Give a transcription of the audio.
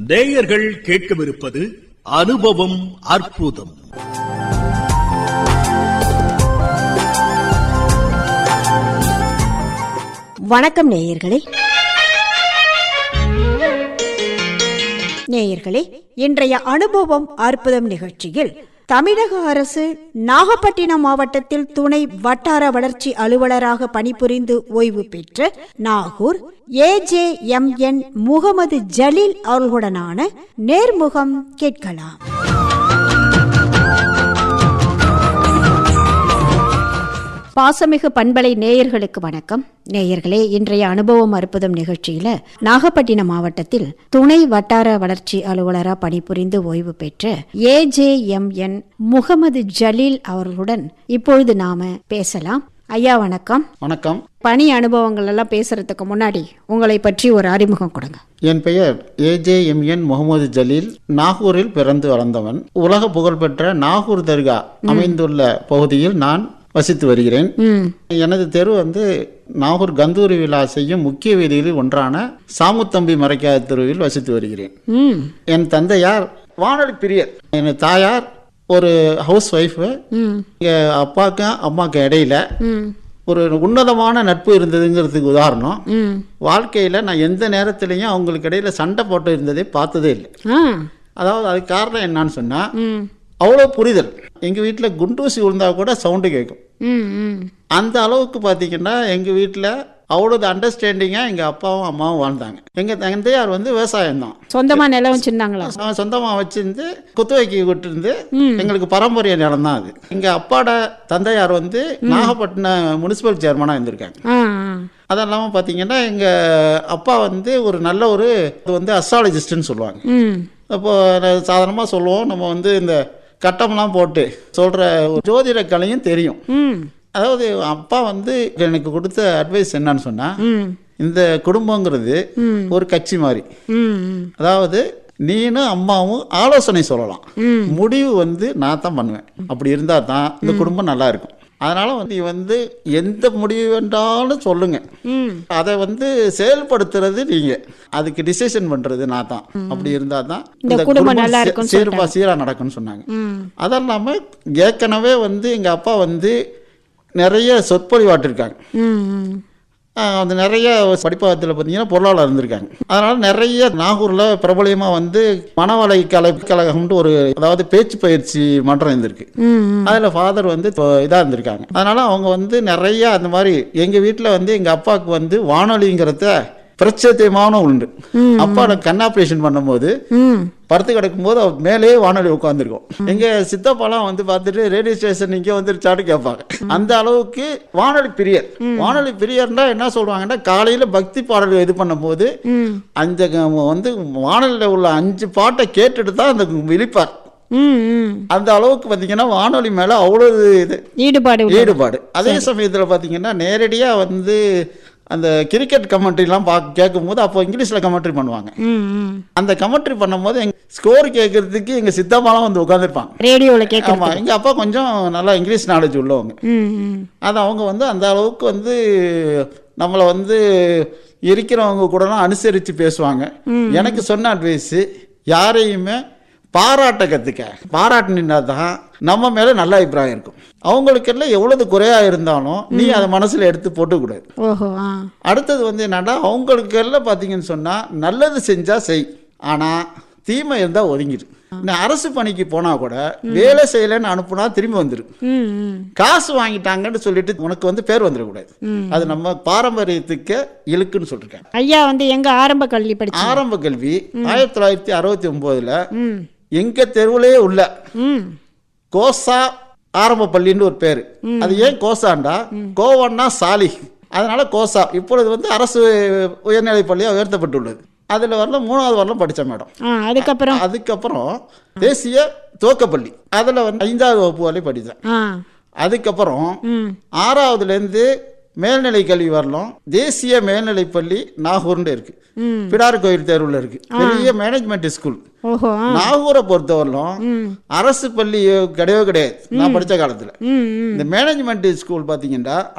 நேயர்கள் கேட்கவிருப்பது அனுபவம் அற்புதம் வணக்கம் நேயர்களே நேயர்களே இன்றைய அனுபவம் அற்புதம் நிகழ்ச்சியில் தமிழக அரசு நாகப்பட்டினம் மாவட்டத்தில் துணை வட்டார வளர்ச்சி அலுவலராக பணிபுரிந்து ஓய்வு பெற்ற நாகூர் ஏஜேஎம்என் முகமது ஜலீல் அவர்களுடனான நேர்முகம் கேட்கலாம் பாசமிகு பண்பலை நேயர்களுக்கு வணக்கம் நேயர்களே இன்றைய அனுபவம் அற்புதம் நிகழ்ச்சியில நாகப்பட்டினம் மாவட்டத்தில் துணை வட்டார வளர்ச்சி அலுவலரா பணிபுரிந்து ஓய்வு பெற்ற ஏஜேஎம்என் முகமது ஜலீல் அவர்களுடன் இப்பொழுது நாம பேசலாம் ஐயா வணக்கம் வணக்கம் பணி அனுபவங்கள் எல்லாம் பேசுறதுக்கு முன்னாடி உங்களை பற்றி ஒரு அறிமுகம் கொடுங்க என் பெயர் ஏஜேஎம்என் முகமது ஜலீல் நாகூரில் பிறந்து வளர்ந்தவன் உலக புகழ்பெற்ற நாகூர் தர்கா அமைந்துள்ள பகுதியில் நான் வசித்து வருகிறேன் ம் எனது தெரு வந்து நாகூர் கந்தூரி விழா செய்யும் முக்கிய வீதிகளில் ஒன்றான சாமுத்தம்பி மறைக்காத தெருவில் வசித்து வருகிறேன் ம் என் தந்தையார் வானொலி பிரியர் என் தாயார் ஒரு ஹவுஸ் ஒய்ஃபு ம் எங்கள் அப்பாவுக்கும் அம்மாவுக்கும் இடையில ம் ஒரு உன்னதமான நட்பு இருந்ததுங்கிறதுக்கு உதாரணம் ம் வாழ்க்கையில் நான் எந்த நேரத்துலையும் அவங்களுக்கு இடையில சண்டை போட்டு இருந்ததே பார்த்ததே இல்லை ஆ அதாவது அதுக்கு காரணம் என்னன்னு சொன்னால் ம் அவ்வளோ புரிதல் எங்கள் வீட்டில் குண்டூசி விழுந்தா கூட சவுண்டு கேட்கும் ம் ம் அந்த அளவுக்கு பார்த்தீங்கன்னா எங்கள் வீட்டில் அவ்வளோது அண்டர்ஸ்டாண்டிங்காக எங்கள் அப்பாவும் அம்மாவும் வாழ்ந்தாங்க எங்கள் தந்தையார் வந்து விவசாயம் தான் சொந்தமா நிலம் வச்சிருந்தாங்களா அவன் சொந்தமாக வச்சிருந்து குத்துவைக்கு விட்டுருந்து எங்களுக்கு பாரம்பரிய நிலம் தான் அது எங்கள் அப்பாட தந்தையார் வந்து நாகப்பட்டினம் முனிசிபல் சேர்மனாக இருந்திருக்காங்க ஆ அது இல்லாமல் பார்த்தீங்கன்னா எங்கள் அப்பா வந்து ஒரு நல்ல ஒரு இது வந்து அஸ்ட்ராலஜிஸ்ட்னு சொல்லுவாங்க ம் இப்போ சாதாரணமாக சொல்லுவோம் நம்ம வந்து இந்த கட்டம்லாம் போட்டு சொல்கிற ஜோதிட கலையும் தெரியும் ம் அதாவது அப்பா வந்து எனக்கு கொடுத்த அட்வைஸ் என்னன்னு சொன்னால் ம் இந்த குடும்பங்கிறது ஒரு கட்சி மாதிரி ம் ம் அதாவது நீனும் அம்மாவும் ஆலோசனை சொல்லலாம் ம். முடிவு வந்து நான் தான் பண்ணுவேன் அப்படி இருந்தால் தான் இந்த குடும்பம் நல்லா இருக்கும் அதனால வந்து நீ வந்து எந்த முடிவு வேண்டாலும் சொல்லுங்க ம் அதை வந்து செயல்படுத்துறது நீங்க அதுக்கு டிசிஷன் பண்றது நான் தான் அப்படி இருந்தா தான் இந்த குடும்பம் நல்லா இருக்கும்னு சீர்பா சீரா நடக்கும்னு சொன்னாங்க ம் அது இல்லாம ஏற்கனவே வந்து எங்க அப்பா வந்து நிறைய சொற்பொழிவாட்டிருக்காங்க ம் ம் ஆஹ் அது நிறைய படிப்பகத்தில் பார்த்தீங்கன்னா பொருளாளர் இருந்திருக்காங்க அதனால நிறைய நாகூரில் பிரபலியமாக வந்து மணவளை கலை கழகம்னு ஒரு அதாவது பேச்சு பயிற்சி மன்றம் இருந்திருக்கு ம் அதில் ஃபாதர் வந்து இதாக இருந்திருக்காங்க அதனால அவங்க வந்து நிறைய அந்த மாதிரி எங்கள் வீட்டில் வந்து எங்கள் அப்பாவுக்கு வந்து வானொலிங்கிறத பிரச்சயமான உண்டு அப்பா எனக்கு கண் ஆப்ரேஷன் பண்ணும்போது ம் படுத்து கிடக்கும்போது அவர் மேலேயே வானொலி உட்காந்துருக்கும் எங்க சித்தப்பாலாம் வந்து பார்த்துட்டு ரேடியோ ஸ்டேஷன் இங்கே வந்துருச்சான்னு கேட்பாங்க அந்த அளவுக்கு வானொலி பிரியர் வானொலி பிரியர்னா என்ன சொல்றாங்கன்னா காலையில பக்தி பாடல் இது பண்ணும்போது ம் அந்த க- வந்து வானொலியில் உள்ள அஞ்சு பாட்டை கேட்டுட்டு தான் அந்த விழிப்பார் ம் ம் அந்த அளவுக்கு பார்த்தீங்கன்னா வானொலி மேலே அவ்வளோ இது ஈடுபாடு உள்ள- ஈடுபாடு அதே சமயத்தில் பார்த்தீங்கன்னா நேரடியாக வந்து அந்த கிரிக்கெட் கமெண்ட்ரிலாம் பார்க்க கேட்கும்போது அப்போ இங்கிலீஷில் கமெண்ட்ரி பண்ணுவாங்க ம் ம் அந்த கமெண்ட்ரி பண்ணும்போது எங்க ஸ்கோர் கேட்கறதுக்கு எங்க சித்தப்பாலாம் வந்து உட்காந்துருப்பாங்க ரேடியோவில் கேட்க ஆமா எங்க அப்பா கொஞ்சம் நல்லா இங்கிலீஷ் நாலேஜ் உள்ளவங்க ம் ம் அது அவங்க வந்து அந்த அளவுக்கு வந்து நம்மளை வந்து இருக்கிறவங்க கூடலாம் அனுசரித்து பேசுவாங்க எனக்கு சொன்ன அட்வைஸு யாரையுமே பாராட்ட கற்றுக்க பாராட்டினா தான் நம்ம மேலே நல்ல அபிப்பிராயம் இருக்கும் அவங்களுக்கெல்லாம் எவ்வளவு குறையா இருந்தாலும் நீ அதை மனசில் எடுத்து போட்டுக்கூடாது ஓஹோ ஆ அடுத்தது வந்து என்னன்னா அவங்களுக்கு எல்லாம் பார்த்தீங்கன்னு சொன்னால் நல்லது செஞ்சால் செய் ஆனால் தீமை இருந்தால் ஒதுங்கிடு நீ அரசு பணிக்கு போனால் கூட வேலை செய்யலைன்னு அனுப்புனா திரும்பி வந்துரு ம் ம் காசு வாங்கிட்டாங்கன்னு சொல்லிட்டு உனக்கு வந்து பேர் வந்துடக்கூடாது அது நம்ம பாரம்பரியத்துக்கு இழுக்குன்னு சொல்லிருக்கேன் ஐயா வந்து எங்க ஆரம்ப கல்வி படிச்சு ஆரம்ப கல்வி ஆயிரத்தி தொள்ளாயிரத்தி அறுபத்தி ஒம்போதுல ம் எங்க தெருவிலே உள்ள ம் கோசா ஆரம்ப பள்ளின்னு ஒரு பேர் அது ஏன் கோசாண்டா கோவன்னா சாலி அதனால கோசா இப்பொழுது வந்து அரசு உயர்நிலைப் பள்ளியாக உயர்த்தப்பட்டுள்ளது அதில் வரல மூணாவது வரலாம் படித்தேன் மேடம் ஆ அதுக்கப்புறம் அதுக்கப்புறம் தேசிய துவக்கப்பள்ளி அதில் வந்து ஐந்தாவது வகுப்பு வரை படித்தேன் ஆ அதுக்கப்புறம் ம் ஆறாவதுலேருந்து மேல்நிலை கல்வி வரலாம் தேசிய மேல்நிலைப் பள்ளி நாகூர்னு இருக்கு ம் பிடார் கோயில் தேர்வில் இருக்கு பெரிய மேனேஜ்மெண்ட் ஸ்கூல் ஓஹோ ஆ நாகூரை பொறுத்தவரையிலும் ம் அரசு பள்ளி கிடையவே கிடையாது நான் படித்த காலத்தில் ம் ம் இந்த மேனேஜ்மெண்ட் ஸ்கூல் பார்த்தீங்கன்னா